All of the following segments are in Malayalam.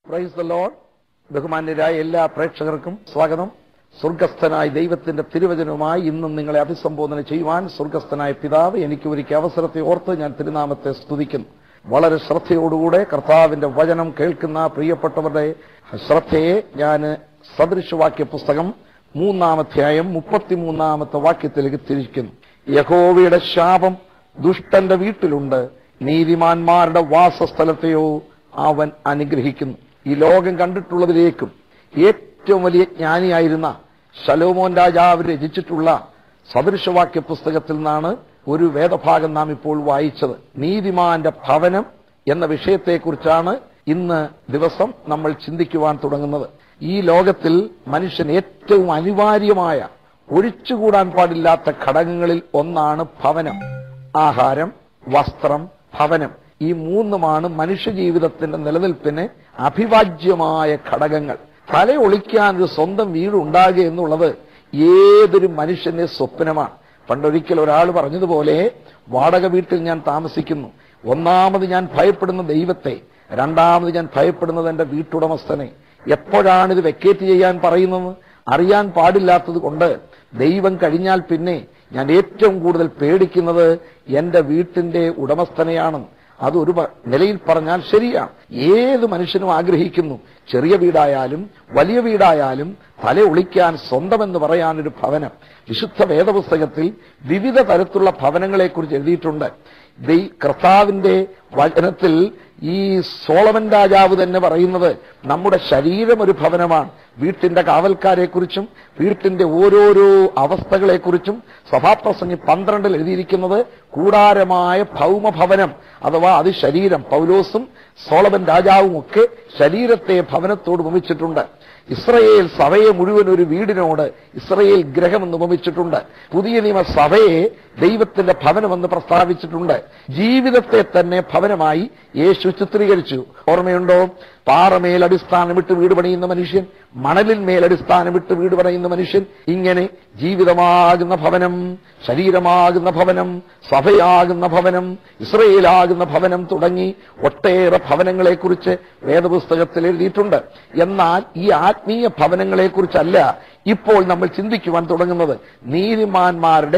പ്രൈസ് ദ ലോഡ് ബഹുമാന്യരായ എല്ലാ പ്രേക്ഷകർക്കും സ്വാഗതം സ്വർഗസ്ഥനായ ദൈവത്തിന്റെ തിരുവചനവുമായി ഇന്നും നിങ്ങളെ അഭിസംബോധന ചെയ്യുവാൻ സ്വർഗസ്ഥനായ പിതാവ് എനിക്ക് ഒരുക്കിയ അവസരത്തെ ഓർത്ത് ഞാൻ തിരുനാമത്തെ സ്തുതിക്കുന്നു വളരെ ശ്രദ്ധയോടുകൂടെ കർത്താവിന്റെ വചനം കേൾക്കുന്ന പ്രിയപ്പെട്ടവരുടെ ശ്രദ്ധയെ ഞാൻ സദൃശവാക്യ പുസ്തകം മൂന്നാമധ്യായം മുപ്പത്തിമൂന്നാമത്തെ വാക്യത്തിലേക്ക് തിരിക്കുന്നു യഹോവയുടെ ശാപം ദുഷ്ടന്റെ വീട്ടിലുണ്ട് നീതിമാന്മാരുടെ വാസസ്ഥലത്തെയോ അവൻ അനുഗ്രഹിക്കുന്നു ഈ ലോകം കണ്ടിട്ടുള്ളതിലേക്കും ഏറ്റവും വലിയ ജ്ഞാനിയായിരുന്ന ശലോമോൻ രാജാവ് രചിച്ചിട്ടുള്ള സദൃശവാക്യ പുസ്തകത്തിൽ നിന്നാണ് ഒരു വേദഭാഗം നാം ഇപ്പോൾ വായിച്ചത് നീതിമാന്റെ ഭവനം എന്ന വിഷയത്തെക്കുറിച്ചാണ് ഇന്ന് ദിവസം നമ്മൾ ചിന്തിക്കുവാൻ തുടങ്ങുന്നത് ഈ ലോകത്തിൽ മനുഷ്യൻ ഏറ്റവും അനിവാര്യമായ ഒഴിച്ചുകൂടാൻ പാടില്ലാത്ത ഘടകങ്ങളിൽ ഒന്നാണ് ഭവനം ആഹാരം വസ്ത്രം ഭവനം ഈ മൂന്നുമാണ് മനുഷ്യജീവിതത്തിന്റെ നിലനിൽപ്പിന് അഭിവാജ്യമായ ഘടകങ്ങൾ തലയൊളിക്കാൻ ഒരു സ്വന്തം വീട് ഉണ്ടാകുക എന്നുള്ളത് ഏതൊരു മനുഷ്യന്റെ സ്വപ്നമാണ് പണ്ടൊരിക്കൽ ഒരാൾ പറഞ്ഞതുപോലെ വാടക വീട്ടിൽ ഞാൻ താമസിക്കുന്നു ഒന്നാമത് ഞാൻ ഭയപ്പെടുന്ന ദൈവത്തെ രണ്ടാമത് ഞാൻ ഭയപ്പെടുന്നത് എന്റെ വീട്ടുടമസ്ഥനെ എപ്പോഴാണ് ഇത് വെക്കേറ്റ് ചെയ്യാൻ പറയുന്നത് അറിയാൻ പാടില്ലാത്തത് കൊണ്ട് ദൈവം കഴിഞ്ഞാൽ പിന്നെ ഞാൻ ഏറ്റവും കൂടുതൽ പേടിക്കുന്നത് എന്റെ വീട്ടിന്റെ ഉടമസ്ഥനെയാണ് അത് ഒരു പ- നിലയിൽ പറഞ്ഞാൽ ശരിയാണ് ഏത് മനുഷ്യനും ആഗ്രഹിക്കുന്നു ചെറിയ വീടായാലും വലിയ വീടായാലും തല ഒളിക്കാൻ സ്വന്തമെന്ന് പറയാൻ ഒരു ഭവനം വിശുദ്ധ വേദപുസ്തകത്തിൽ വിവിധ തരത്തിലുള്ള ഭവനങ്ങളെക്കുറിച്ച് എഴുതിയിട്ടുണ്ട് ദൈ കർത്താവിന്റെ വചനത്തിൽ ഈ സോളമൻ രാജാവ് തന്നെ പറയുന്നത് നമ്മുടെ ശരീരം ഒരു ഭവനമാണ് വീട്ടിന്റെ കാവൽക്കാരെക്കുറിച്ചും വീട്ടിന്റെ ഓരോരോ അവസ്ഥകളെക്കുറിച്ചും സഭാപ്രസംഗി പന്ത്രണ്ടിൽ എഴുതിയിരിക്കുന്നത് കൂടാരമായ ഭൗമഭവനം അഥവാ അത് ശരീരം പൗലോസും സോളമൻ രാജാവും ഒക്കെ ശരീരത്തെ ഭവനത്തോട് ഉപമിച്ചിട്ടുണ്ട് ഇസ്രയേൽ സഭയെ മുഴുവൻ ഒരു വീടിനോട് ഇസ്രയേൽ ഗ്രഹമെന്ന് ഉപമിച്ചിട്ടുണ്ട് പുതിയ നിയമ സഭയെ ദൈവത്തിന്റെ ഭവനമെന്ന് പ്രസ്താവിച്ചിട്ടുണ്ട് ജീവിതത്തെ തന്നെ ഭവനമായി യേശു ചിത്രീകരിച്ചു ഓർമ്മയുണ്ടോ പാറമേൽ അടിസ്ഥാനമിട്ട് വീട് പണിയുന്ന മനുഷ്യൻ മണലിൽ മേലടിസ്ഥാനമിട്ട് വീട് പണിയുന്ന മനുഷ്യൻ ഇങ്ങനെ ജീവിതമാകുന്ന ഭവനം ശരീരമാകുന്ന ഭവനം സഭയാകുന്ന ഭവനം ഇസ്രയേലാകുന്ന ഭവനം തുടങ്ങി ഒട്ടേറെ ഭവനങ്ങളെക്കുറിച്ച് വേദപുസ്തകത്തിൽ എഴുതിയിട്ടുണ്ട് എന്നാൽ ഈ ആത്മീയ ഭവനങ്ങളെക്കുറിച്ചല്ല ഇപ്പോൾ നമ്മൾ ചിന്തിക്കുവാൻ തുടങ്ങുന്നത് നീതിമാന്മാരുടെ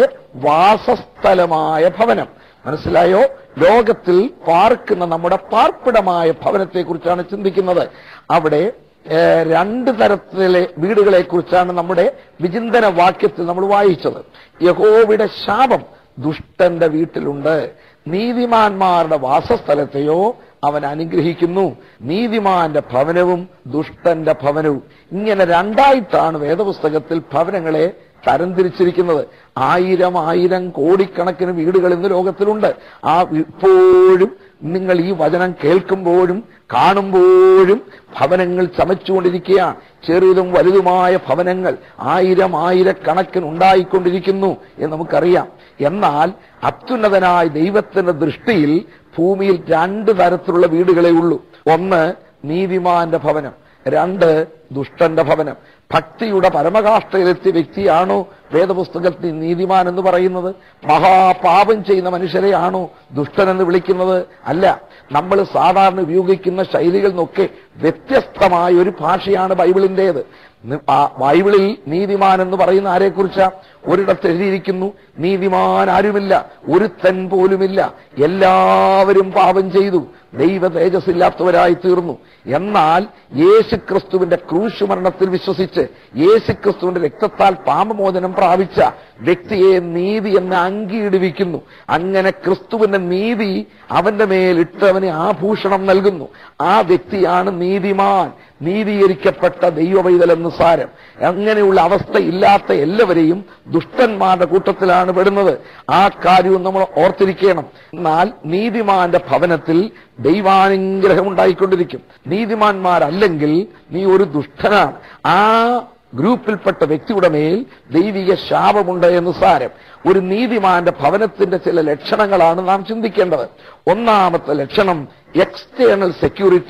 വാസസ്ഥലമായ ഭവനം മനസ്സിലായോ ലോകത്തിൽ പാർക്കുന്ന നമ്മുടെ പാർപ്പിടമായ ഭവനത്തെക്കുറിച്ചാണ് ചിന്തിക്കുന്നത് അവിടെ ഏഹ്, രണ്ട് തരത്തിലെ വീടുകളെ കുറിച്ചാണ് നമ്മുടെ വിചിന്തന വാക്യത്തിൽ നമ്മൾ വായിച്ചത് യഹോവയുടെ ശാപം ദുഷ്ടന്റെ വീട്ടിലുണ്ട് നീതിമാന്മാരുടെ വാസസ്ഥലത്തെയോ അവൻ അനുഗ്രഹിക്കുന്നു നീതിമാന്റെ ഭവനവും ദുഷ്ടന്റെ ഭവനവും ഇങ്ങനെ രണ്ടായിട്ടാണ് വേദപുസ്തകത്തിൽ ഭവനങ്ങളെ തരംതിരിച്ചിരിക്കുന്നത് ആയിരം ആയിരം കോടിക്കണക്കിന് വീടുകൾ ഇന്ന് ലോകത്തിലുണ്ട് ആ ഇപ്പോഴും നിങ്ങൾ ഈ വചനം കേൾക്കുമ്പോഴും കാണുമ്പോഴും ഭവനങ്ങൾ ചമച്ചുകൊണ്ടിരിക്കുകയാണ് ചെറുതും വലുതുമായ ഭവനങ്ങൾ ആയിരം ആയിരക്കണക്കിന് ഉണ്ടായിക്കൊണ്ടിരിക്കുന്നു എന്ന് നമുക്കറിയാം എന്നാൽ അത്യുന്നതനായ ദൈവത്തിന്റെ ദൃഷ്ടിയിൽ ഭൂമിയിൽ രണ്ട് തരത്തിലുള്ള വീടുകളെ ഉള്ളൂ ഒന്ന് നീതിമാന്റെ ഭവനം രണ്ട് ദുഷ്ടന്റെ ഭവനം ഭക്തിയുടെ പരമകാഷ്ഠയിലെത്തിയ വ്യക്തിയാണോ വേദപുസ്തകത്തിൽ നീതിമാൻ എന്ന് പറയുന്നത് മഹാപാപം ചെയ്യുന്ന മനുഷ്യരെയാണോ ദുഷ്ടനെന്ന് വിളിക്കുന്നത് അല്ല നമ്മൾ സാധാരണ ഉപയോഗിക്കുന്ന ശൈലികളിൽ നിന്നൊക്കെ വ്യത്യസ്തമായ ഒരു ഭാഷയാണ് ബൈബിളിന്റേത് നി- ആ ബൈബിളിൽ നീതിമാൻ എന്ന് പറയുന്ന ആരെക്കുറിച്ചാ ഒരിടത്ത് എഴുതിയിരിക്കുന്നു നീതിമാൻ ആരുമില്ല ഒരുത്തൻ പോലുമില്ല എല്ലാവരും പാപം ചെയ്തു ദൈവ തേജസ്സില്ലാത്തവരായി തീർന്നു എന്നാൽ യേശുക്രിസ്തുവിന്റെ ക്രൂശ് മരണത്തിൽ വിശ്വസിച്ച് യേശുക്രിസ്തുവിന്റെ രക്തത്താൽ പാപമോചനം പ്രാപിച്ച വ്യക്തിയെ നീതി എന്ന് അങ്കിയിടുവിക്കുന്നു അങ്ങനെ ക്രിസ്തുവിന്റെ നീതി അവന്റെ മേൽ ഇട്ടവന് ആഭൂഷണം നൽകുന്നു ആ വ്യക്തിയാണ് നീതിമാൻ നീതീകരിക്കപ്പെട്ട ദൈവവൈതലെന്ന് സാരം അങ്ങനെയുള്ള അവസ്ഥ ഇല്ലാത്ത എല്ലാവരെയും ദുഷ്ടന്മാരുടെ കൂട്ടത്തിലാണ് പെടുന്നത് ആ കാര്യവും നമ്മൾ ഓർത്തിരിക്കണം എന്നാൽ നീതിമാന്റെ ഭവനത്തിൽ ദൈവാനുഗ്രഹം ഉണ്ടായിക്കൊണ്ടിരിക്കും നീതിമാന്മാരല്ലെങ്കിൽ നീ ഒരു ദുഷ്ടനാണ് ആ ഗ്രൂപ്പിൽപ്പെട്ട വ്യക്തിയുടെ മേൽ ദൈവിക ശാപമുണ്ട് എന്ന് സാരം ഒരു നീതിമാന്റെ ഭവനത്തിന്റെ ചില ലക്ഷണങ്ങളാണ് നാം ചിന്തിക്കേണ്ടത് ഒന്നാമത്തെ ലക്ഷണം എക്സ്റ്റേണൽ സെക്യൂരിറ്റി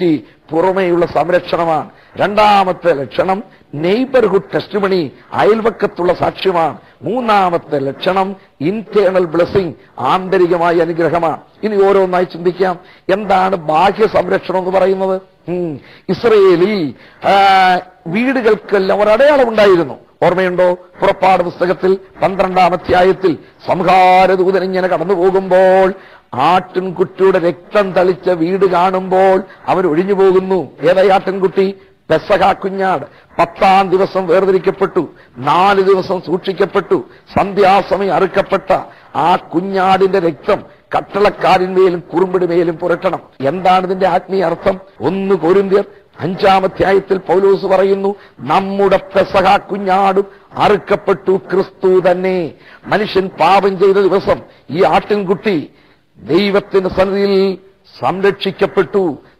പുറമേയുള്ള സംരക്ഷണമാണ് രണ്ടാമത്തെ ലക്ഷണം നെയ്ബർഹുഡ് ടെസ്റ്റുമണി അയൽവക്കത്തുള്ള സാക്ഷ്യമാണ് മൂന്നാമത്തെ ലക്ഷണം ഇന്റേണൽ ബ്ലെസ്സിങ് ആന്തരികമായ അനുഗ്രഹമാണ് ഇനി ഓരോന്നായി ചിന്തിക്കാം എന്താണ് ബാഹ്യ സംരക്ഷണം എന്ന് പറയുന്നത് ഉം. ഇസ്രയേലിൽ ആ, വീടുകൾക്കെല്ലാം ഒരടയാളം ഉണ്ടായിരുന്നു ഓർമ്മയുണ്ടോ പുറപ്പാട് പുസ്തകത്തിൽ പന്ത്രണ്ടാം അധ്യായത്തിൽ സംഹാരദൂതൻ ഇങ്ങനെ കടന്നു പോകുമ്പോൾ ആട്ടിൻകുട്ടിയുടെ രക്തം തളിച്ച വീട് കാണുമ്പോൾ അവൻ ഒഴിഞ്ഞു പോകുന്നു ഏതായി ആട്ടിൻകുട്ടി പെസഹ കുഞ്ഞാട് പത്താം ദിവസം വേർതിരിക്കപ്പെട്ടു നാല് ദിവസം സൂക്ഷിക്കപ്പെട്ടു സന്ധ്യാസമയം അറുക്കപ്പെട്ട ആ കുഞ്ഞാടിന്റെ രക്തം കട്ടളക്കാരിന്മേലും കുറുമ്പിടുമേലും പുരട്ടണം എന്താണ് ഇതിന്റെ ആത്മീയ അർത്ഥം ഒന്ന് കൊരിന്ത്യർ അഞ്ചാമധ്യായത്തിൽ പൗലോസ് പറയുന്നു നമ്മുടെ പെസഹ കുഞ്ഞാടും അറുക്കപ്പെട്ടു ക്രിസ്തു തന്നെ മനുഷ്യൻ പാപം ചെയ്ത ദിവസം ഈ ആട്ടിൻകുട്ടി ദൈവത്തിന്റെ സന്നിധിയിൽ സംരക്ഷിക്കപ്പെട്ടു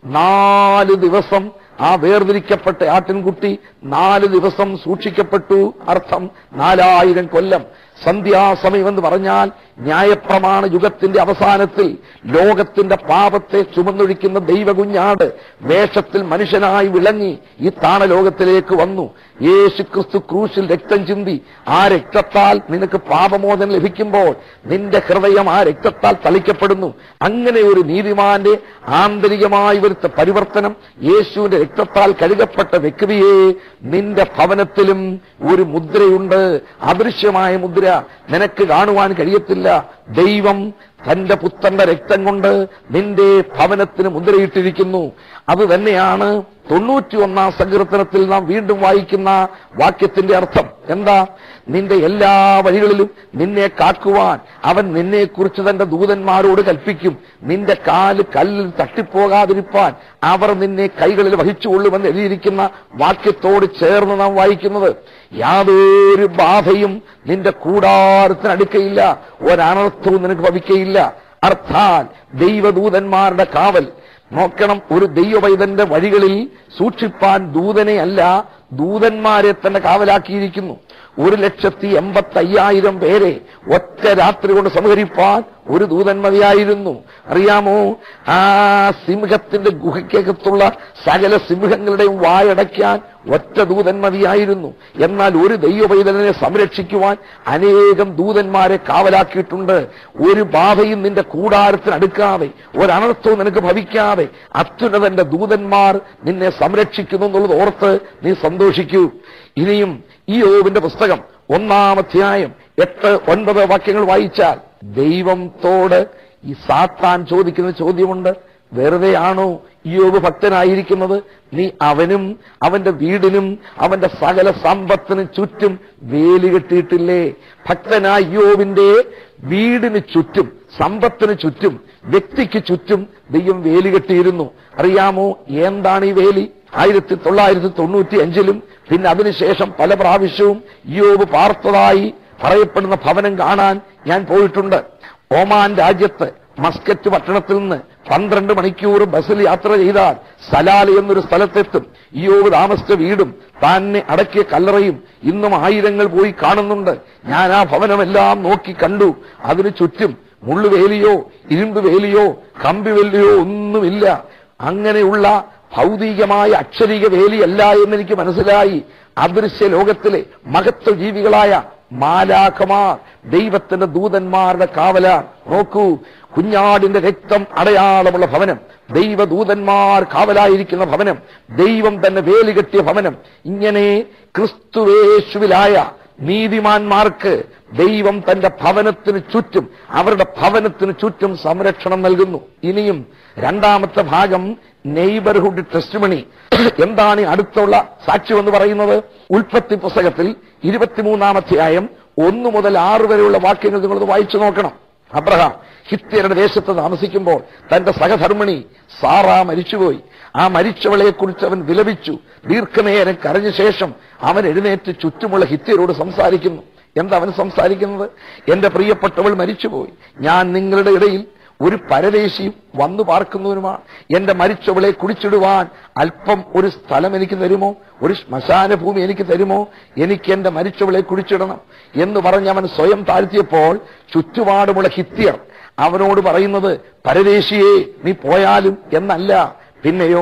നാല് ദിവസം ആ വേർതിരിക്കപ്പെട്ട ആട്ടിൻകുട്ടി നാല് ദിവസം സൂക്ഷിക്കപ്പെട്ടു അർത്ഥം നാലായിരം കൊല്ലം സന്ധ്യാസമയം എന്ന് പറഞ്ഞാൽ ന്യായപ്രമാണ യുഗത്തിന്റെ അവസാനത്തിൽ ലോകത്തിന്റെ പാപത്തെ ചുമന്നൊഴിക്കുന്ന ദൈവകുഞ്ഞാട് വേഷത്തിൽ മനുഷ്യനായി വിളങ്ങി ഈ താണലോകത്തിലേക്ക് വന്നു യേശു ക്രിസ്തു ക്രൂശിൽ രക്തം ചിന്തി ആ രക്തത്താൽ നിനക്ക് പാപമോചനം ലഭിക്കുമ്പോൾ നിന്റെ ഹൃദയം ആ രക്തത്താൽ തളിക്കപ്പെടുന്നു അങ്ങനെ ഒരു നീതിമാന്റെ ആന്തരികമായി വരുത്ത പരിവർത്തനം യേശുവിന്റെ രക്തത്താൽ കഴുകപ്പെട്ട വ്യക്തിയെ നിന്റെ ഭവനത്തിലും ഒരു മുദ്രയുണ്ട് അദൃശ്യമായ മുദ്ര നിനക്ക് കാണുവാൻ കഴിയത്തില്ല ദൈവം തന്റെ പുത്രന്റെ രക്തം കൊണ്ട് നിന്റെ ഭവനത്തിന് മുദ്രയിട്ടിരിക്കുന്നു അത് തന്നെയാണ് തൊണ്ണൂറ്റി ഒന്നാം സങ്കീർത്തനത്തിൽ നാം വീണ്ടും വായിക്കുന്ന വാക്യത്തിന്റെ അർത്ഥം എന്താ നിന്റെ എല്ലാ വഴികളിലും നിന്നെ കാക്കുവാൻ അവൻ നിന്നെക്കുറിച്ച് തന്റെ ദൂതന്മാരോട് കൽപ്പിക്കും നിന്റെ കാല് കല്ലിൽ തട്ടിപ്പോകാതിരിപ്പാൻ അവർ നിന്നെ കൈകളിൽ വഹിച്ചുകൊള്ളുമെന്ന് എഴുതിയിരിക്കുന്ന വാക്യത്തോട് ചേർന്ന് നാം വായിക്കുന്നത് യാതൊരു ബാധയും നിന്റെ കൂടാരത്തിനടുക്കയില്ല ഒരനർത്ഥവും നിനക്ക് ഭവിക്കയില്ല അർത്ഥാൽ ദൈവദൂതന്മാരുടെ കാവൽ നോക്കണം ഒരു ദൈവവൈതന്റെ വഴികളിൽ സൂക്ഷിപ്പാൻ ദൂതനെ അല്ല ദൂതന്മാരെ തന്നെ കാവലാക്കിയിരിക്കുന്നു ഒരു ലക്ഷത്തി എൺപത്തി അയ്യായിരം പേരെ ഒറ്റ രാത്രി കൊണ്ട് സംഹരിപ്പാൻ ഒരു ദൂതൻ മതിയായിരുന്നു അറിയാമോ ആ സിംഹത്തിന്റെ ഗുഹയ്ക്കകത്തുള്ള സകല സിംഹങ്ങളുടെയും വായടയ്ക്കാൻ ഒറ്റ ദൂതൻ മതിയായിരുന്നു എന്നാൽ ഒരു ദൈവപൈതലിനെ സംരക്ഷിക്കുവാൻ അനേകം ദൂതന്മാരെ കാവലാക്കിയിട്ടുണ്ട് ഒരു ബാധയും നിന്റെ കൂടാരത്തിന് അടുക്കാതെ ഒരനർത്ഥവും നിനക്ക് ഭവിക്കാതെ അത്യുന്നതന്റെ ദൂതന്മാർ നിന്നെ സംരക്ഷിക്കുന്നു എന്നുള്ളത് ഓർത്ത് നീ സന്തോഷിക്കൂ ഇനിയും ഈ യോബിന്റെ പുസ്തകം ഒന്നാം അധ്യായം എട്ട് ഒൻപത് വാക്യങ്ങൾ വായിച്ചാൽ ദൈവത്തോട് ഈ സാത്താൻ ചോദിക്കുന്ന ചോദ്യമുണ്ട് വെറുതെയാണോ യോബ് ഭക്തനായിരിക്കുന്നത് നീ അവനും അവന്റെ വീടിനും അവന്റെ സകല സമ്പത്തിനും ചുറ്റും വേലി കെട്ടിയിട്ടില്ലേ ഭക്തനായ യോബിന്റെ വീടിന് ചുറ്റും സമ്പത്തിന് ചുറ്റും വ്യക്തിക്ക് ചുറ്റും ദൈവം വേലി കെട്ടിയിരുന്നു അറിയാമോ എന്താണ് ഈ വേലി ആയിരത്തി തൊള്ളായിരത്തി തൊണ്ണൂറ്റി അഞ്ചിലും പിന്നെ അതിനുശേഷം പല പ്രാവശ്യവും യോബ് പാർത്തതായി പറയപ്പെടുന്ന ഭവനം കാണാൻ ഞാൻ പോയിട്ടുണ്ട് ഒമാൻ രാജ്യത്ത് മസ്കറ്റ് പട്ടണത്തിൽ നിന്ന് പന്ത്രണ്ട് മണിക്കൂർ ബസ്സിൽ യാത്ര ചെയ്താൽ സലാല എന്നൊരു സ്ഥലത്തെത്തും യോബ് താമസിച്ച വീടും തന്നെ അടക്കിയ കല്ലറയും ഇന്നും ആയിരങ്ങൾ പോയി കാണുന്നുണ്ട് ഞാൻ ആ ഭവനമെല്ലാം നോക്കി കണ്ടു അതിനു ചുറ്റും മുള്ളുവേലിയോ ഇരുമ്പ് വേലിയോ കമ്പി വേലിയോ ഒന്നുമില്ല അങ്ങനെയുള്ള ഭൗതികമായ അക്ഷരിക വേലിയല്ല എന്നെനിക്ക് മനസ്സിലായി അദൃശ്യ ലോകത്തിലെ മഹത്വ ജീവികളായ മാലാഖമാർ ദൈവത്തിന്റെ ദൂതന്മാരുടെ കാവലാർ നോക്കൂ കുഞ്ഞാടിന്റെ രക്തം അടയാളമുള്ള ഭവനം ദൈവദൂതന്മാർ കാവലായിരിക്കുന്ന ഭവനം ദൈവം തന്നെ വേലി കെട്ടിയ ഭവനം ഇങ്ങനെ ക്രിസ്തുവേശുവിലായ നീതിമാന്മാർക്ക് ദൈവം തന്റെ ഭവനത്തിന് ചുറ്റും അവരുടെ ഭവനത്തിന് ചുറ്റും സംരക്ഷണം നൽകുന്നു ഇനിയും രണ്ടാമത്തെ ഭാഗം നെയ്ബർഹുഡ് ടെസ്റ്റുമണി എന്താണ് ഈ അടുത്തുള്ള സാക്ഷ്യം എന്ന് പറയുന്നത് ഉൽപ്പത്തി പുസ്തകത്തിൽ ഇരുപത്തിമൂന്നാം അധ്യായം ഒന്നു മുതൽ ആറ് വരെയുള്ള വാക്യങ്ങൾ നിങ്ങളത് വായിച്ചു നോക്കണം അബ്രഹാം ഹിത്യരുടെ ദേശത്ത് താമസിക്കുമ്പോൾ തന്റെ സഹധർമ്മിണി സാറ മരിച്ചുപോയി ആ മരിച്ചവളെ കുറിച്ച് അവൻ വിലപിച്ചു ദീർഘനേരം കരഞ്ഞ ശേഷം അവൻ എഴുന്നേറ്റ് ചുറ്റുമുള്ള ഹിത്യരോട് സംസാരിക്കുന്നു എന്താ അവൻ സംസാരിക്കുന്നത് എന്റെ പ്രിയപ്പെട്ടവൾ മരിച്ചുപോയി ഞാൻ നിങ്ങളുടെ ഇടയിൽ ഒരു പരദേശിയും വന്നു പാർക്കുന്നവനുമാണ് എന്റെ മരിച്ചവളെ കുടിച്ചിടുവാൻ അല്പം ഒരു സ്ഥലം എനിക്ക് തരുമോ ഒരു ശ്മശാന ഭൂമി എനിക്ക് തരുമോ എനിക്ക് എന്റെ മരിച്ചവളെ കുടിച്ചിടണം എന്ന് പറഞ്ഞ് അവൻ സ്വയം താഴ്ത്തിയപ്പോൾ ചുറ്റുപാടുമുള്ള ഹിത്യർ അവനോട് പറയുന്നത് പരദേശിയെ നീ പോയാലും എന്നല്ല പിന്നെയോ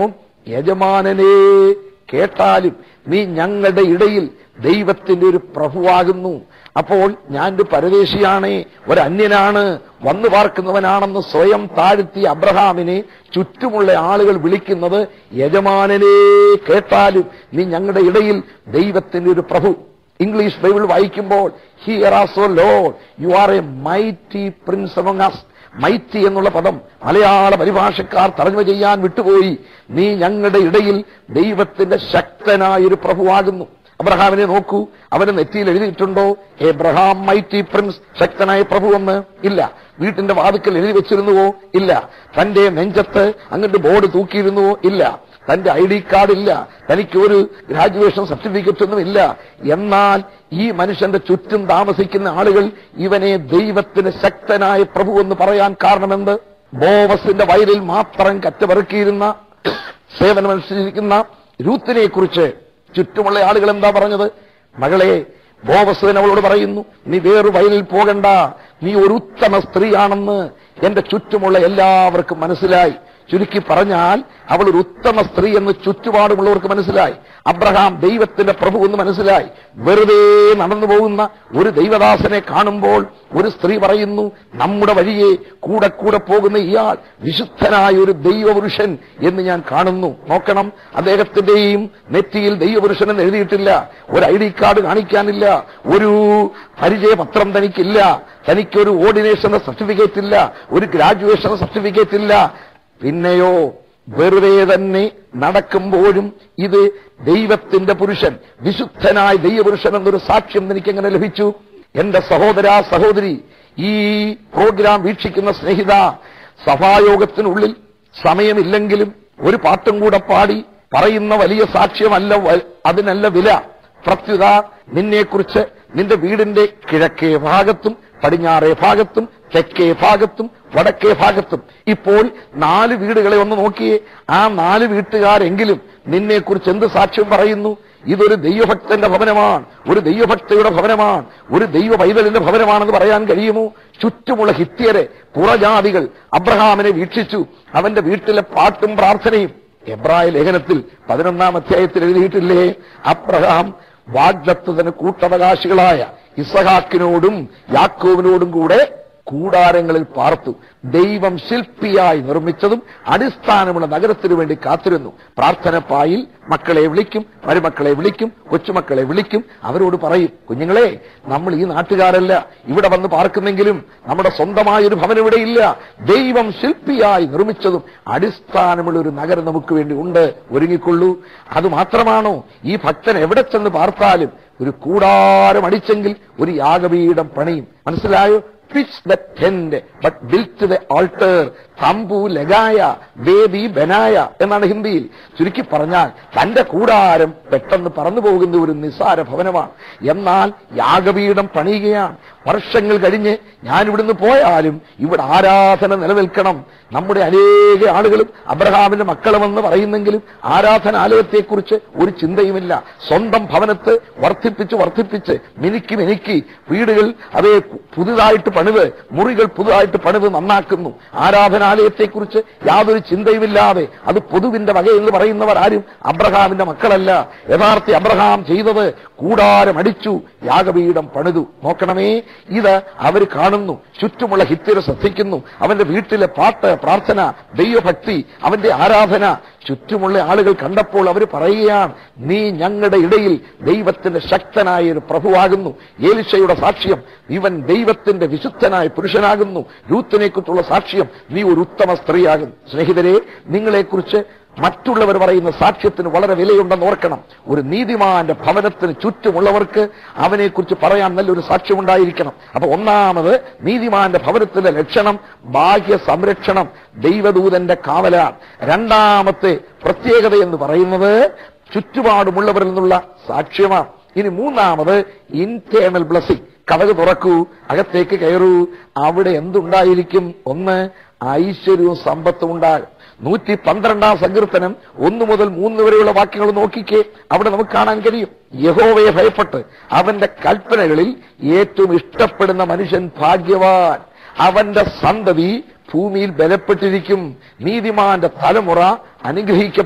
യജമാനനെ കേട്ടാലും നീ ഞങ്ങളുടെ ഇടയിൽ ദൈവത്തിന്റെ ഒരു പ്രഭുവാകുന്നു അപ്പോൾ ഞാൻ ഒരു പരദേശിയാണ് ഒരു അന്യനാണ് വന്നു പാർക്കുന്നവനാണെന്ന് സ്വയം താഴ്ത്തിയ അബ്രഹാമിനെ ചുറ്റുമുള്ള ആളുകൾ വിളിക്കുന്നത് യജമാനനെ കേട്ടാലും നീ ഞങ്ങളുടെ ഇടയിൽ ദൈവത്തിന്റെ ഒരു പ്രഭു ഇംഗ്ലീഷ് ബൈബിൾ വായിക്കുമ്പോൾ hear us lord you are a mighty prince among us mighty എന്നുള്ള പദം മലയാള പരിഭാഷക്കാർ തർജ്ജമ ചെയ്യാൻ വിട്ടുപോയി നീ ഞങ്ങളുടെ ഇടയിൽ ദൈവത്തിന്റെ ശക്തനായൊരു പ്രഭുവാകുന്നു അബ്രഹാമിനെ നോക്കൂ അവന് നെറ്റിയിൽ എഴുതിയിട്ടുണ്ടോ എബ്രഹാം മൈറ്റി പ്രിൻസ് ശക്തനായ പ്രഭു എന്ന് ഇല്ല വീട്ടിന്റെ വാതുക്കൽ എഴുതി വെച്ചിരുന്നുവോ ഇല്ല തന്റെ നെഞ്ചത്ത് അങ്ങോട്ട് ബോർഡ് തൂക്കിയിരുന്നുവോ ഇല്ല തന്റെ ഐ ഡി കാർഡ് ഇല്ല തനിക്ക് ഒരു ഗ്രാജുവേഷൻ സർട്ടിഫിക്കറ്റ് ഒന്നും ഇല്ല എന്നാൽ ഈ മനുഷ്യന്റെ ചുറ്റും താമസിക്കുന്ന ആളുകൾ ഇവനെ ദൈവത്തിന് ശക്തനായ പ്രഭു എന്ന് പറയാൻ കാരണമെന്ത് ബോവസിന്റെ വയലിൽ മാത്രം കറ്റപെറുക്കിയിരുന്ന സേവനമനുസരിച്ചിരിക്കുന്ന രൂത്തിനെ കുറിച്ച് ചുറ്റുമുള്ള ആളുകൾ എന്താ പറഞ്ഞത് മകളെ ബോവസൻ അവളോട് പറയുന്നു നീ വേറൊരു വയലിൽ പോകണ്ട നീ ഒരു ഉത്തമ സ്ത്രീയാണെന്ന് എന്റെ ചുറ്റുമുള്ള എല്ലാവർക്കും മനസ്സിലായി ചുരുക്കി പറഞ്ഞാൽ അവൾ ഒരു ഉത്തമ സ്ത്രീ എന്ന് ചുറ്റുപാടുമുള്ളവർക്ക് മനസ്സിലായി അബ്രഹാം ദൈവത്തിന്റെ പ്രഭു എന്ന് മനസ്സിലായി വെറുതെ നടന്നു പോകുന്ന ഒരു ദൈവദാസനെ കാണുമ്പോൾ ഒരു സ്ത്രീ പറയുന്നു നമ്മുടെ വഴിയെ കൂടെ കൂടെ പോകുന്ന ഇയാൾ വിശുദ്ധനായ ഒരു ദൈവപുരുഷൻ എന്ന് ഞാൻ കാണുന്നു നോക്കണം അദ്ദേഹത്തിന്റെയും നെറ്റിയിൽ ദൈവപുരുഷൻ എന്ന് എഴുതിയിട്ടില്ല ഒരു ഐ ഡി കാർഡ് കാണിക്കാനില്ല ഒരു പരിചയപത്രം തനിക്കില്ല തനിക്കൊരു ഓർഡിനേഷൻ സർട്ടിഫിക്കറ്റ് ഇല്ല ഒരു ഗ്രാജുവേഷൻ സർട്ടിഫിക്കറ്റ് ഇല്ല പിന്നെയോ വെറുതെ തന്നെ നടക്കുമ്പോഴും ഇത് ദൈവത്തിന്റെ പുരുഷൻ വിശുദ്ധനായ ദൈവപുരുഷൻ എന്നൊരു സാക്ഷ്യം എനിക്ക് എങ്ങനെ ലഭിച്ചു എന്റെ സഹോദര സഹോദരി ഈ പ്രോഗ്രാം വീക്ഷിക്കുന്ന സ്നേഹിത സഭായോഗത്തിനുള്ളിൽ സമയമില്ലെങ്കിലും ഒരു പാട്ടും കൂടെ പാടി പറയുന്ന വലിയ സാക്ഷ്യമല്ല വ- അതിനല്ല വില പ്രത്യുത നിന്നെക്കുറിച്ച് നിന്റെ വീടിന്റെ കിഴക്കേ ഭാഗത്തും പടിഞ്ഞാറേ ഭാഗത്തും തെക്കേ ഭാഗത്തും വടക്കേ ഭാഗത്തും ഇപ്പോൾ നാല് വീടുകളെ ഒന്ന് നോക്കിയേ ആ നാല് വീട്ടുകാരെങ്കിലും നിന്നെക്കുറിച്ച് എന്ത് സാക്ഷ്യം പറയുന്നു ഇതൊരു ദൈവഭക്തന്റെ ഭവനമാണ് ഒരു ദൈവഭക്തയുടെ ഭവനമാണ് ഒരു ദൈവ പൈതലിന്റെ ഭവനമാണെന്ന് പറയാൻ കഴിയുമോ ചുറ്റുമുള്ള ഹിത്യരെ പുറജാതികൾ അബ്രഹാമിനെ വീക്ഷിച്ചു അവന്റെ വീട്ടിലെ പാട്ടും പ്രാർത്ഥനയും എബ്രായ ലേഖനത്തിൽ പതിനൊന്നാം അധ്യായത്തിൽ എഴുതിയിട്ടില്ലേ അബ്രഹാം വാഗ്ദത്തത്തിന് കൂട്ടവകാശികളായ ഇസഹാക്കിനോടും യാക്കോവിനോടും കൂടെ കൂടാരങ്ങളിൽ പാർത്തു ദൈവം ശില്പിയായി നിർമ്മിച്ചതും അടിസ്ഥാനമുള്ള നഗരത്തിനു വേണ്ടി കാത്തിരുന്നു പ്രാർത്ഥനപ്പായിൽ മക്കളെ വിളിക്കും മരുമക്കളെ വിളിക്കും കൊച്ചുമക്കളെ വിളിക്കും അവരോട് പറയും കുഞ്ഞുങ്ങളെ നമ്മൾ ഈ നാട്ടുകാരല്ല ഇവിടെ വന്ന് പാർക്കുന്നെങ്കിലും നമ്മുടെ സ്വന്തമായ ഒരു ഭവനം ഇവിടെ ഇല്ല ദൈവം ശില്പിയായി നിർമ്മിച്ചതും അടിസ്ഥാനമുള്ള ഒരു നഗരം നമുക്ക് വേണ്ടി ഉണ്ട് ഒരുങ്ങിക്കൊള്ളൂ അത് മാത്രമാണോ ഈ ഭക്തൻ എവിടെ ചെന്ന് പാർത്താലും ഒരു കൂടാരം അടിച്ചെങ്കിൽ ഒരു യാഗപീഠം പണിയും മനസ്സിലായോ pitch the tent but built the altar Thampu ലഗായ വേദി ബനായ എന്നാണ് ഹിന്ദിയിൽ ചുരുക്കി പറഞ്ഞാൽ തന്റെ കൂടാരം പെട്ടെന്ന് പറന്നു പോകുന്ന ഒരു നിസ്സാര ഭവനമാണ് എന്നാൽ യാഗപീഠം പണിയുകയാണ് വർഷങ്ങൾ കഴിഞ്ഞ് ഞാൻ ഇവിടുന്ന് പോയാലും ഇവിടെ ആരാധന നിലനിൽക്കണം നമ്മുടെ അനേക ആളുകളും അബ്രഹാമിന്റെ മക്കളുമെന്ന് പറയുന്നെങ്കിലും ആരാധനാലയത്തെക്കുറിച്ച് ഒരു ചിന്തയുമില്ല സ്വന്തം ഭവനത്ത് വർദ്ധിപ്പിച്ച് വർദ്ധിപ്പിച്ച് മിനുക്കി മിനുക്കി വീടുകൾ അതേ പുതുതായിട്ട് പണിത് മുറികൾ പുതുതായിട്ട് പണിത് നന്നാക്കുന്നു ആരാധനാലയത്തെക്കുറിച്ച് യാതൊരു ചിന്തയുമില്ലാതെ അത് പൊതുവിന്റെ വകയെന്ന് പറയുന്നവർ ആരും അബ്രഹാമിന്റെ മക്കളല്ല യഥാർത്ഥ അബ്രഹാം ചെയ്തത് കൂടാരം അടിച്ചു യാഗപീഠം പണിതു നോക്കണമേ ഇത് അവർ കാണുന്നു ചുറ്റുമുള്ള ഹിത്യരെ ശ്രദ്ധിക്കുന്നു അവന്റെ വീട്ടിലെ പാട്ട് പ്രാർത്ഥന ദൈവഭക്തി അവന്റെ ആരാധന ചുറ്റുമുള്ള ആളുകൾ കണ്ടപ്പോൾ അവർ പറയുകയാണ് നീ ഞങ്ങളുടെ ഇടയിൽ ദൈവത്തിന്റെ ശക്തനായ ഒരു പ്രഭുവാകുന്നു ഏലിശയുടെ സാക്ഷ്യം ഇവൻ ദൈവത്തിന്റെ വിശുദ്ധനായ പുരുഷനാകുന്നു രൂത്തിനെ കുറിച്ചുള്ള സാക്ഷ്യം നീ ഒരു ഉത്തമ സ്ത്രീയാകുന്നു സ്നേഹിതരെ നിങ്ങളെക്കുറിച്ച് മറ്റുള്ളവർ പറയുന്ന സാക്ഷ്യത്തിന് വളരെ വിലയുണ്ടെന്ന് ഓർക്കണം ഒരു നീതിമാന്റെ ഭവനത്തിന് ചുറ്റുമുള്ളവർക്ക് അവനെക്കുറിച്ച് പറയാൻ നല്ലൊരു സാക്ഷ്യമുണ്ടായിരിക്കണം അപ്പൊ ഒന്നാമത് നീതിമാന്റെ ഭവനത്തിന്റെ ലക്ഷണം ബാഹ്യ സംരക്ഷണം ദൈവദൂതന്റെ കാവലാണ് രണ്ടാമത്തെ പ്രത്യേകത എന്ന് പറയുന്നത് ചുറ്റുപാടുമുള്ളവരിൽ നിന്നുള്ള സാക്ഷ്യമാണ് ഇനി മൂന്നാമത് ഇന്റേണൽ ബ്ലസ്സിംഗ് കഥക് തുറക്കൂ അകത്തേക്ക് കയറൂ അവിടെ എന്തുണ്ടായിരിക്കും ഒന്ന് ഐശ്വര്യവും സമ്പത്തും ഉണ്ടാകും നൂറ്റി പന്ത്രണ്ടാം സങ്കീർത്തനം ഒന്നു മുതൽ മൂന്ന് വരെയുള്ള വാക്യങ്ങൾ നോക്കിക്കേ അവിടെ നമുക്ക് കാണാൻ കഴിയും യഹോവയെ ഭയപ്പെട്ട് അവന്റെ കൽപ്പനകളിൽ ഏറ്റവും ഇഷ്ടപ്പെടുന്ന മനുഷ്യൻ ഭാഗ്യവാൻ അവന്റെ സന്തതി ഭൂമിയിൽ ബലപ്പെട്ടിരിക്കും നീതിമാന്റെ തലമുറ അനുഗ്രഹിക്കപ്പെടും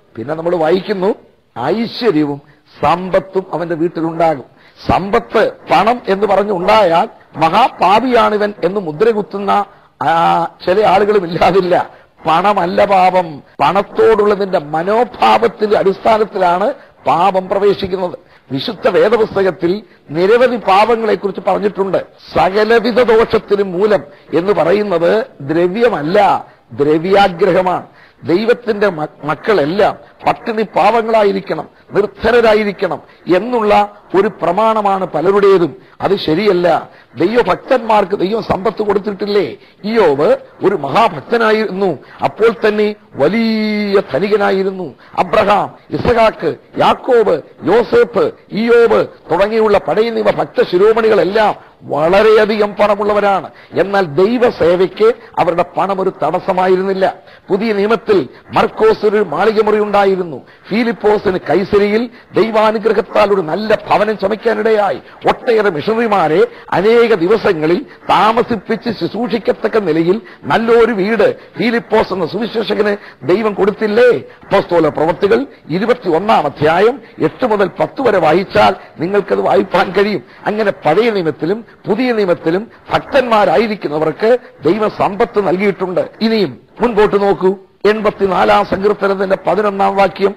പിന്നെ നമ്മൾ വായിക്കുന്നു ഐശ്വര്യവും സമ്പത്തും അവന്റെ വീട്ടിലുണ്ടാകും സമ്പത്ത് പണം എന്ന് പറഞ്ഞുണ്ടായാൽ മഹാപാപിയാണിവൻ എന്ന് മുദ്ര കുത്തുന്ന ആ, ചില ആളുകളും ഇല്ലാതില്ല പണമല്ല പാപം പണത്തോടുള്ള നിന്റെ മനോഭാവത്തിന്റെ അടിസ്ഥാനത്തിലാണ് പാപം പ്രവേശിക്കുന്നത് വിശുദ്ധ വേദപുസ്തകത്തിൽ നിരവധി പാപങ്ങളെക്കുറിച്ച് പറഞ്ഞിട്ടുണ്ട് സകലവിധ ദോഷത്തിനും മൂലം എന്ന് പറയുന്നത് ദ്രവ്യമല്ല ദ്രവ്യാഗ്രഹമാണ് ദൈവത്തിന്റെ മ- മക്കളെല്ലാം പട്ടിണി പാവങ്ങളായിരിക്കണം നിർധനരായിരിക്കണം എന്നുള്ള ഒരു പ്രമാണമാണ് പലരുടേതും അത് ശരിയല്ല ദൈവഭക്തന്മാർക്ക് ദൈവം സമ്പത്ത് കൊടുത്തിട്ടില്ലേ ഇയോവ് ഒരു മഹാഭക്തനായിരുന്നു അപ്പോൾ തന്നെ വലിയ ധനികനായിരുന്നു അബ്രഹാം ഇസഹാക്ക് യാക്കോബ് യോസേഫ് ഇയോബ് തുടങ്ങിയുള്ള പടയുന്നവ ഭക്ത ശിരോമണികളെല്ലാം വളരെയധികം പണമുള്ളവരാണ് എന്നാൽ ദൈവസേവയ്ക്ക് അവരുടെ പണം ഒരു തടസ്സമായിരുന്നില്ല പുതിയ നിയമത്തിൽ മർക്കോസിന് ഒരു മാളികമുറി ഉണ്ടായിരുന്നു ഫീലിപ്പോസിന് കൈസരിയിൽ ദൈവാനുഗ്രഹത്താൽ ഒരു നല്ല ഭവനം ചമയ്ക്കാനിടയായി ഒട്ടേറെ മിഷണറിമാരെ അനേക ദിവസങ്ങളിൽ താമസിപ്പിച്ച് ശുശ്രൂഷിക്കത്തക്ക നിലയിൽ നല്ലൊരു വീട് ഫീലിപ്പോസ് എന്ന സുവിശേഷകന് ദൈവം കൊടുത്തില്ലേ അപ്പോസ്തോല പ്രവർത്തികൾ ഇരുപത്തി ഒന്നാം അധ്യായം എട്ട് മുതൽ പത്ത് വരെ വായിച്ചാൽ നിങ്ങൾക്കത് വായിപ്പാൻ കഴിയും അങ്ങനെ പഴയ നിയമത്തിലും പുതിയ നിയമത്തിലും ഭക്തന്മാരായിരിക്കുന്നവർക്ക് ദൈവം സമ്പത്ത് നൽകിയിട്ടുണ്ട് ഇനിയും മുൻപോട്ട് നോക്കൂ എൺപത്തിനാലാം സങ്കീർത്തനത്തിന്റെ പതിനൊന്നാം വാക്യം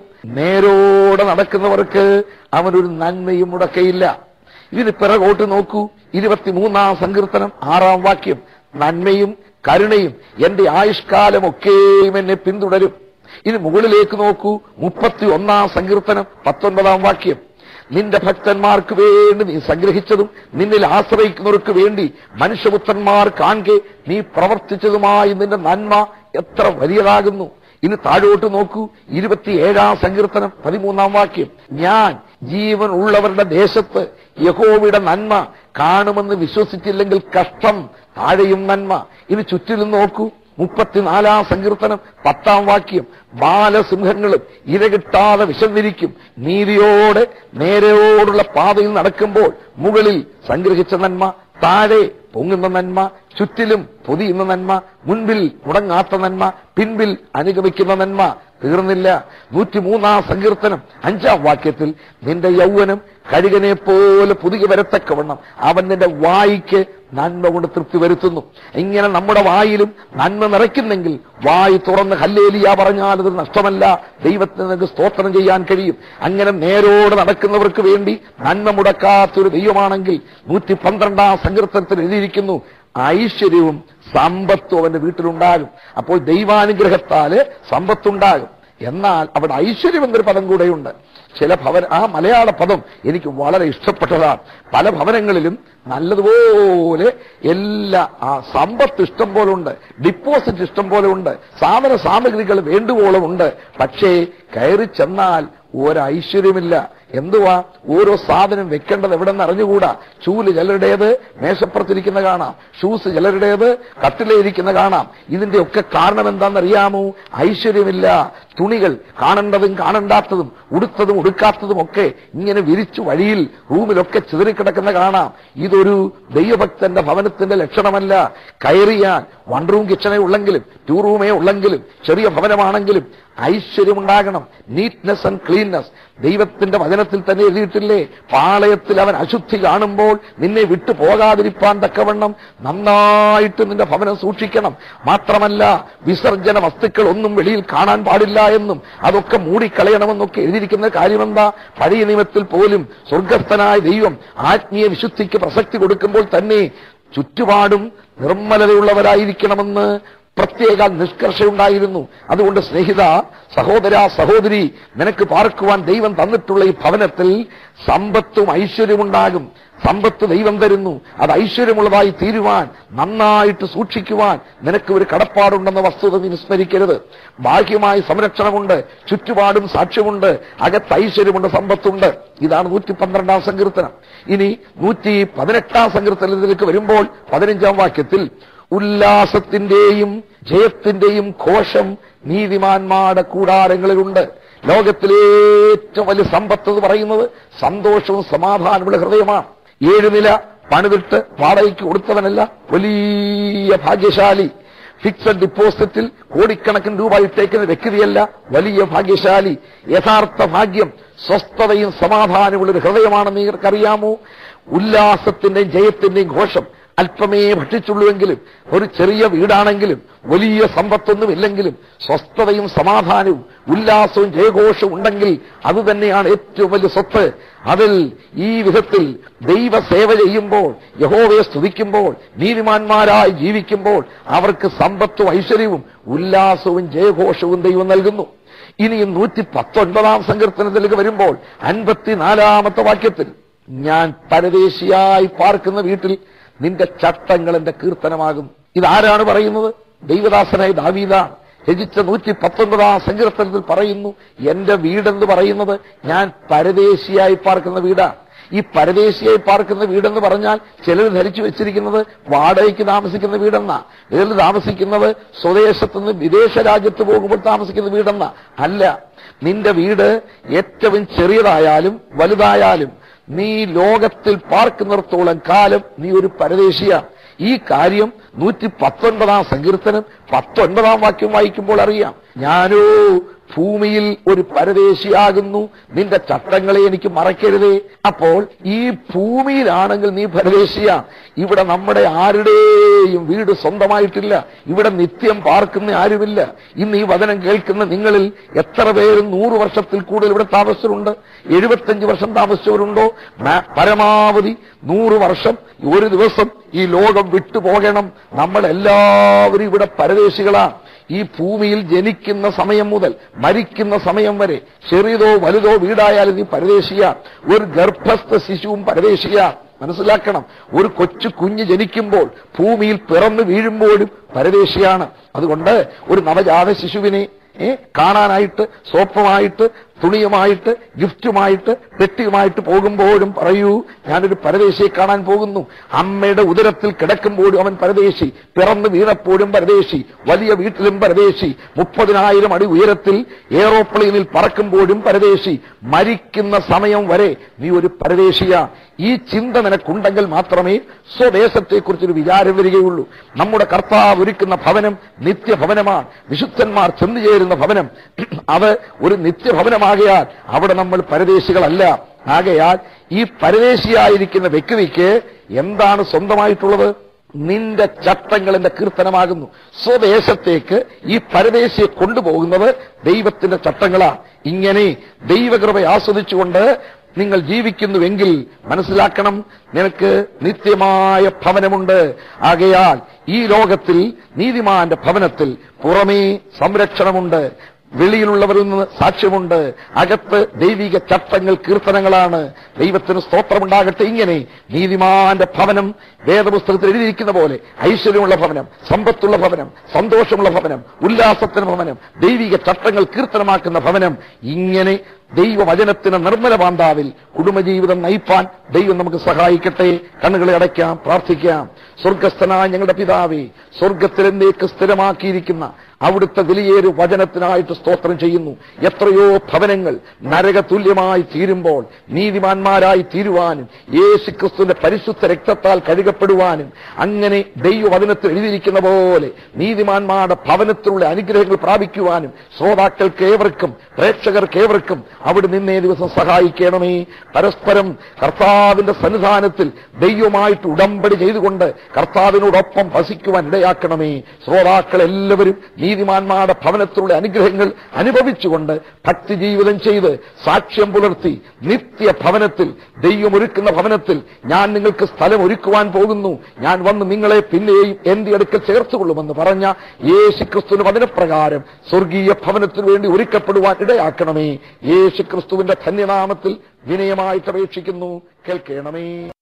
നേരോടെ നടക്കുന്നവർക്ക് അവനൊരു നന്മയും മുടക്കയില്ല ഇതിന് പിറകോട്ട് നോക്കൂ ഇരുപത്തിമൂന്നാം സങ്കീർത്തനം ആറാം വാക്യം നന്മയും കരുണയും എന്റെ ആയുഷ്കാലമൊക്കെയും എന്നെ പിന്തുടരും ഇനി മുകളിലേക്ക് നോക്കൂ മുപ്പത്തി ഒന്നാം സങ്കീർത്തനം പത്തൊൻപതാം വാക്യം നിന്റെ ഭക്തന്മാർക്ക് വേണ്ടി നീ സംഗ്രഹിച്ചതും നിന്നിൽ ആശ്രയിക്കുന്നവർക്ക് വേണ്ടി മനുഷ്യപുത്രന്മാർ കാണെ നീ പ്രവർത്തിച്ചതുമായി നിന്റെ നന്മ എത്ര വലിയതാകുന്നു ഇനി താഴോട്ട് നോക്കൂ ഇരുപത്തിയേഴാം സങ്കീർത്തനം പതിമൂന്നാം വാക്യം ഞാൻ ജീവൻ ഉള്ളവരുടെ ദേശത്ത് യഹോവയുടെ നന്മ കാണുമെന്ന് വിശ്വസിച്ചില്ലെങ്കിൽ കഷ്ടം താഴെയും നന്മ ഇനി ചുറ്റിലും നോക്കൂ മുപ്പത്തിനാലാം സങ്കീർത്തനം പത്താം വാക്യം ബാലസിംഹങ്ങളും ഇരകിട്ടാതെ വിശന്നിരിക്കും നീതിയോടെ നേരെയോടുള്ള പാതയിൽ നടക്കുമ്പോൾ മുകളിൽ സംഗ്രഹിച്ച നന്മ താഴെ പൊങ്ങുന്ന നന്മ ചുറ്റിലും പൊതിയുന്ന നന്മ മുൻപിൽ മുടങ്ങാത്ത നന്മ പിൻപിൽ അനുഗമിക്കുന്ന നന്മ തീർന്നില്ല നൂറ്റിമൂന്നാം സങ്കീർത്തനം അഞ്ചാം വാക്യത്തിൽ നിന്റെ യൗവനം കഴുകനെ പോലെ പുതിയ വരത്തക്കവണ്ണം അവൻ നിന്റെ വായിക്ക് നന്മ കൊണ്ട് തൃപ്തി വരുത്തുന്നു ഇങ്ങനെ നമ്മുടെ വായിലും നന്മ നിറയ്ക്കുന്നെങ്കിൽ വായി തുറന്ന് ഹല്ലേലിയ പറഞ്ഞാൽ അത് നഷ്ടമല്ല ദൈവത്തിന് നിങ്ങൾക്ക് സ്തോത്രം ചെയ്യാൻ കഴിയും അങ്ങനെ നേരോടെ നടക്കുന്നവർക്ക് വേണ്ടി നന്മ മുടക്കാത്തൊരു ദൈവമാണെങ്കിൽ നൂറ്റി പന്ത്രണ്ടാം സങ്കീർത്തനത്തിൽ എഴുതിയിരിക്കുന്നു ഐശ്വര്യവും സമ്പത്തും അവന്റെ വീട്ടിലുണ്ടാകും അപ്പോൾ ദൈവാനുഗ്രഹത്താല് സമ്പത്തുണ്ടാകും എന്നാൽ അവിടെ ഐശ്വര്യം എന്നൊരു പദം കൂടെയുണ്ട് ചില ഭവന ആ മലയാള പദം എനിക്ക് വളരെ ഇഷ്ടപ്പെട്ടതാണ് പല ഭവനങ്ങളിലും നല്ലതുപോലെ എല്ലാ ആ സമ്പത്ത് ഇഷ്ടം പോലെ ഉണ്ട് ഡിപ്പോസിറ്റ് ഇഷ്ടം പോലെ ഉണ്ട് സാധന സാമഗ്രികൾ വേണ്ടുവോളം ഉണ്ട് പക്ഷേ കയറി ചെന്നാൽ ഒരൈശ്വര്യമില്ല എന്തുവാ ഓരോ സാധനം വെക്കേണ്ടത് എവിടെ നിന്ന് അറിഞ്ഞുകൂടാ ചൂല് ചിലരുടേത് മേശപ്പുറത്തിരിക്കുന്ന കാണാം ഷൂസ് ചിലരുടേത് കട്ടിലിരിക്കുന്ന കാണാം ഇതിന്റെ ഒക്കെ കാരണം എന്താണെന്നറിയാമോ ഐശ്വര്യമില്ല തുണികൾ കാണേണ്ടതും കാണണ്ടാത്തതും ഉടുത്തതും ഉടുക്കാത്തതും ഒക്കെ ഇങ്ങനെ വിരിച്ചു വഴിയിൽ റൂമിലൊക്കെ ചിതറിക്കിടക്കുന്ന കാണാം ഇതൊരു ദൈവഭക്തന്റെ ഭവനത്തിന്റെ ലക്ഷണമല്ല കയറിയാൽ വൺ റൂം കിച്ചണേ ഉള്ളെങ്കിലും ടു റൂമേ ഉള്ളെങ്കിലും ചെറിയ ഭവനമാണെങ്കിലും ഐശ്വര്യമുണ്ടാകണം നീറ്റ്നെസ് ആൻഡ് ക്ലീൻനെസ് ദൈവത്തിന്റെ വചനത്തിൽ തന്നെ എഴുതിയിട്ടില്ലേ പാളയത്തിൽ അവൻ അശുദ്ധി കാണുമ്പോൾ നിന്നെ വിട്ടു പോകാതിരിപ്പാൻ തക്കവണ്ണം നന്നായിട്ട് നിന്റെ ഭവനം സൂക്ഷിക്കണം മാത്രമല്ല വിസർജന വസ്തുക്കൾ ഒന്നും വെളിയിൽ കാണാൻ പാടില്ല എന്നും അതൊക്കെ മൂടിക്കളയണമെന്നൊക്കെ എഴുതിയിരിക്കുന്ന കാര്യമെന്താ പഴയ നിയമത്തിൽ പോലും സ്വർഗസ്ഥനായ ദൈവം ആത്മീയ വിശുദ്ധിക്ക് പ്രസക്തി കൊടുക്കുമ്പോൾ തന്നെ ചുറ്റുപാടും നിർമ്മലതയുള്ളവരായിരിക്കണമെന്ന് പ്രത്യേക നിഷ്കർഷയുണ്ടായിരുന്നു അതുകൊണ്ട് സ്നേഹിത സഹോദര സഹോദരി നിനക്ക് പാർക്കുവാൻ ദൈവം തന്നിട്ടുള്ള ഈ ഭവനത്തിൽ സമ്പത്തും ഐശ്വര്യമുണ്ടാകും സമ്പത്ത് ദൈവം തരുന്നു അത് ഐശ്വര്യമുള്ളതായി തീരുവാൻ നന്നായിട്ട് സൂക്ഷിക്കുവാൻ നിനക്ക് ഒരു കടപ്പാടുണ്ടെന്ന വസ്തുത നീ വിസ്മരിക്കരുത് ബാഹ്യമായ സംരക്ഷണമുണ്ട് ചുറ്റുപാടും സാക്ഷ്യമുണ്ട് അകത്ത് ഐശ്വര്യമുണ്ട് സമ്പത്തുണ്ട് ഇതാണ് നൂറ്റി പന്ത്രണ്ടാം സങ്കീർത്തനം ഇനി നൂറ്റി പതിനെട്ടാം സങ്കീർത്തനത്തിലേക്ക് വരുമ്പോൾ പതിനഞ്ചാം വാക്യത്തിൽ ഉല്ലാസത്തിന്റെയും ജയത്തിന്റെയും ഘോഷം നീതിമാന്മാരുടെ കൂടാരങ്ങളിലുണ്ട് ലോകത്തിലെ ഏറ്റവും വലിയ സമ്പത്ത് എന്ന് പറയുന്നത് സന്തോഷവും സമാധാനമുള്ള ഹൃദയമാണ് ഏഴ് നില പണിതിട്ട് വാടകയ്ക്ക് കൊടുത്തവനല്ല വലിയ ഭാഗ്യശാലി ഫിക്സഡ് ഡിപ്പോസിറ്റിൽ കോടിക്കണക്കിന് രൂപ ഇട്ടേക്കുന്ന വ്യക്തിയല്ല വലിയ ഭാഗ്യശാലി യഥാർത്ഥ ഭാഗ്യം സ്വസ്ഥതയും സമാധാനമുള്ള ഒരു ഹൃദയമാണെന്ന് നിങ്ങൾക്കറിയാമോ ഉല്ലാസത്തിന്റെയും ജയത്തിന്റെയും ഘോഷം അല്പമേ ഭക്ഷിച്ചുള്ളുവെങ്കിലും ഒരു ചെറിയ വീടാണെങ്കിലും വലിയ സമ്പത്തൊന്നും ഇല്ലെങ്കിലും സ്വസ്ഥതയും സമാധാനവും ഉല്ലാസവും ജയഘോഷവും ഉണ്ടെങ്കിൽ അത് തന്നെയാണ് ഏറ്റവും വലിയ സ്വത്ത് അതിൽ ഈ വിധത്തിൽ ദൈവസേവ ചെയ്യുമ്പോൾ യഹോവയെ സ്തുതിക്കുമ്പോൾ നീതിമാന്മാരായി ജീവിക്കുമ്പോൾ അവർക്ക് സമ്പത്തും ഐശ്വര്യവും ഉല്ലാസവും ജയഘോഷവും ദൈവം നൽകുന്നു ഇനിയും നൂറ്റി പത്തൊൻപതാം സങ്കീർത്തനത്തിലേക്ക് വരുമ്പോൾ അൻപത്തിനാലാമത്തെ വാക്യത്തിൽ ഞാൻ പരദേശിയായി പാർക്കുന്ന വീട്ടിൽ നിന്റെ ചട്ടങ്ങൾ എന്റെ കീർത്തനമാകും ഇതാരാണ് പറയുന്നത് ദൈവദാസനായ ദാവീദാണ് രചിച്ച നൂറ്റി പത്തൊൻപതാം സങ്കീർത്തനത്തിൽ പറയുന്നു എന്റെ വീടെന്ന് പറയുന്നത് ഞാൻ പരദേശിയായി പാർക്കുന്ന വീടാണ് ഈ പരദേശിയായി പാർക്കുന്ന വീടെന്ന് പറഞ്ഞാൽ ചിലർ ധരിച്ചു വെച്ചിരിക്കുന്നത് വാടകയ്ക്ക് താമസിക്കുന്ന വീടെന്നാ ചിലർ താമസിക്കുന്നത് സ്വദേശത്തുനിന്ന് വിദേശ രാജ്യത്ത് പോകുമ്പോൾ താമസിക്കുന്ന വീടെന്നാ അല്ല നിന്റെ വീട് ഏറ്റവും ചെറിയതായാലും വലുതായാലും നീ ലോകത്തിൽ പാർക്കുന്നിടത്തോളം കാലം നീ ഒരു പരദേശിയാണ് ഈ കാര്യം നൂറ്റി പത്തൊൻപതാം സങ്കീർത്തനം പത്തൊൻപതാം വാക്യം വായിക്കുമ്പോൾ അറിയാം ഞാനോ ഭൂമിയിൽ ഒരു പരദേശിയാകുന്നു നിന്റെ ചട്ടങ്ങളെ എനിക്ക് മറക്കരുതേ അപ്പോൾ ഈ ഭൂമിയിലാണെങ്കിൽ നീ പരദേശിയ ഇവിടെ നമ്മുടെ ആരുടെയും വീട് സ്വന്തമായിട്ടില്ല ഇവിടെ നിത്യം പാർക്കുന്ന ആരുമില്ല ഇന്ന് ഈ വചനം കേൾക്കുന്ന നിങ്ങളിൽ എത്ര പേര് നൂറ് വർഷത്തിൽ കൂടുതൽ ഇവിടെ താമസിച്ചവരുണ്ട് എഴുപത്തഞ്ച് വർഷം താമസിച്ചവരുണ്ടോ മ- പരമാവധി നൂറ് വർഷം ഒരു ദിവസം ഈ ലോകം വിട്ടുപോകണം നമ്മൾ എല്ലാവരും ഇവിടെ പരദേശികളാണ് ഈ ഭൂമിയിൽ ജനിക്കുന്ന സമയം മുതൽ മരിക്കുന്ന സമയം വരെ ചെറിയതോ വലുതോ വീടായാലും നീ പരദേശിയ ഒരു ഗർഭസ്ഥ ശിശുവും പരദേശിയ മനസ്സിലാക്കണം ഒരു കൊച്ചു കുഞ്ഞ് ജനിക്കുമ്പോൾ ഭൂമിയിൽ പിറന്നു വീഴുമ്പോഴും പരദേശിയാണ് അതുകൊണ്ട് ഒരു നവജാത ശിശുവിനെ ഏ, കാണാനായിട്ട് സോപ്പുമായിട്ട് തുണിയുമായിട്ട് ഗിഫ്റ്റുമായിട്ട് പെട്ടിയുമായിട്ട് പോകുമ്പോഴും പറയൂ ഞാനൊരു പരദേശിയെ കാണാൻ പോകുന്നു അമ്മയുടെ ഉദരത്തിൽ കിടക്കുമ്പോഴും അവൻ പരദേശി പിറന്നു വീണപ്പോഴും പരദേശി വലിയ വീട്ടിലും പരദേശി മുപ്പതിനായിരം അടി ഉയരത്തിൽ എയറോപ്ലെയിനിൽ പറക്കുമ്പോഴും പരദേശി മരിക്കുന്ന സമയം വരെ നീ ഒരു പരദേശിയ ഈ ചിന്ത നിനക്കുണ്ടെങ്കിൽ മാത്രമേ സ്വദേശത്തെക്കുറിച്ചൊരു വിചാരം വരികയുള്ളൂ നമ്മുടെ കർത്താവ് ഒരുക്കുന്ന ഭവനം നിത്യഭവനമാണ് വിശുദ്ധന്മാർ ചെന്നു ചേരുന്ന ഭവനം അത് ഒരു നിത്യഭവനമാകയാൽ അവിടെ നമ്മൾ പരദേശികളല്ല ആകയാൽ ഈ പരദേശിയായിരിക്കുന്ന വ്യക്തിക്ക് എന്താണ് സ്വന്തമായിട്ടുള്ളത് നിന്റെ ചട്ടങ്ങൾ എന്റെ കീർത്തനമാകുന്നു സ്വദേശത്തേക്ക് ഈ പരദേശിയെ കൊണ്ടുപോകുന്നത് ദൈവത്തിന്റെ ചട്ടങ്ങളാണ് ഇങ്ങനെ ദൈവകൃപ ആസ്വദിച്ചുകൊണ്ട് നിങ്ങൾ ജീവിക്കുന്നുവെങ്കിൽ മനസ്സിലാക്കണം നിനക്ക് നിത്യമായ ഭവനമുണ്ട് ആകയാൽ ഈ ലോകത്തിൽ നീതിമാന്റെ ഭവനത്തിൽ പുറമേ സംരക്ഷണമുണ്ട് വെളിയിലുള്ളവരിൽ നിന്ന് സാക്ഷ്യമുണ്ട് അകത്ത് ദൈവിക ചട്ടങ്ങൾ കീർത്തനങ്ങളാണ് ദൈവത്തിന് സ്തോത്രമുണ്ടാകട്ടെ ഇങ്ങനെ നീതിമാന്റെ ഭവനം വേദപുസ്തകത്തിൽ എഴുതിയിരിക്കുന്ന പോലെ ഐശ്വര്യമുള്ള ഭവനം സമ്പത്തുള്ള ഭവനം സന്തോഷമുള്ള ഭവനം ഉല്ലാസത്തിന് ഭവനം ദൈവിക ചട്ടങ്ങൾ കീർത്തനമാക്കുന്ന ഭവനം ഇങ്ങനെ ദൈവവചനത്തിന് നിർമ്മല പാന്താവിൽ കുടുംബജീവിതം നയിപ്പാൻ ദൈവം നമുക്ക് സഹായിക്കട്ടെ കണ്ണുകളെ അടയ്ക്കാം പ്രാർത്ഥിക്കാം സ്വർഗസ്ഥനായ ഞങ്ങളുടെ പിതാവേ സ്വർഗത്തിലെന്നേക്ക് സ്ഥിരമാക്കിയിരിക്കുന്ന അവിടുത്തെ വലിയൊരു വചനത്തിനായിട്ട് സ്തോത്രം ചെയ്യുന്നു എത്രയോ ഭവനങ്ങൾ നരക തുല്യമായി തീരുമ്പോൾ നീതിമാന്മാരായി തീരുവാനും യേശുക്രിസ്തുവിന്റെ പരിശുദ്ധ രക്തത്താൽ കഴുകപ്പെടുവാനും അങ്ങനെ ദൈവവചനത്തിൽ എഴുതിയിരിക്കുന്ന പോലെ നീതിമാന്മാരുടെ ഭവനത്തിലുള്ള അനുഗ്രഹങ്ങൾ പ്രാപിക്കുവാനും ശ്രോതാക്കൾക്ക് ഏവർക്കും പ്രേക്ഷകർക്ക് ഏവർക്കും അവിടെ നിന്നേ ദിവസം സഹായിക്കണമേ പരസ്പരം കർത്താവിന്റെ സന്നിധാനത്തിൽ ദൈവമായിട്ട് ഉടമ്പടി ചെയ്തുകൊണ്ട് കർത്താവിനോടൊപ്പം വസിക്കുവാൻ ഇടയാക്കണമേ ശ്രോതാക്കൾ എല്ലാവരും നീതിമാന്മാരുടെ ഭവനത്തിലുള്ള അനുഗ്രഹങ്ങൾ അനുഭവിച്ചുകൊണ്ട് ഭക്തി ജീവിതം ചെയ്ത് സാക്ഷ്യം പുലർത്തി നിത്യ ഭവനത്തിൽ ദൈവം ഒരുക്കുന്ന ഭവനത്തിൽ ഞാൻ നിങ്ങൾക്ക് സ്ഥലം ഒരുക്കുവാൻ പോകുന്നു ഞാൻ വന്ന് നിങ്ങളെ പിന്നെയും എന്റെ അടുക്കൽ ചേർത്തുകൊള്ളുമെന്ന് പറഞ്ഞ യേശു ക്രിസ്തുവിന് വചനപ്രകാരം സ്വർഗീയ ഭവനത്തിന് വേണ്ടി ഒരുക്കപ്പെടുവാൻ ഇടയാക്കണമേ യേശു ക്രിസ്തുവിന്റെ ധന്യനാമത്തിൽ വിനയമായിട്ട് അപേക്ഷിക്കുന്നു കേൾക്കണമേ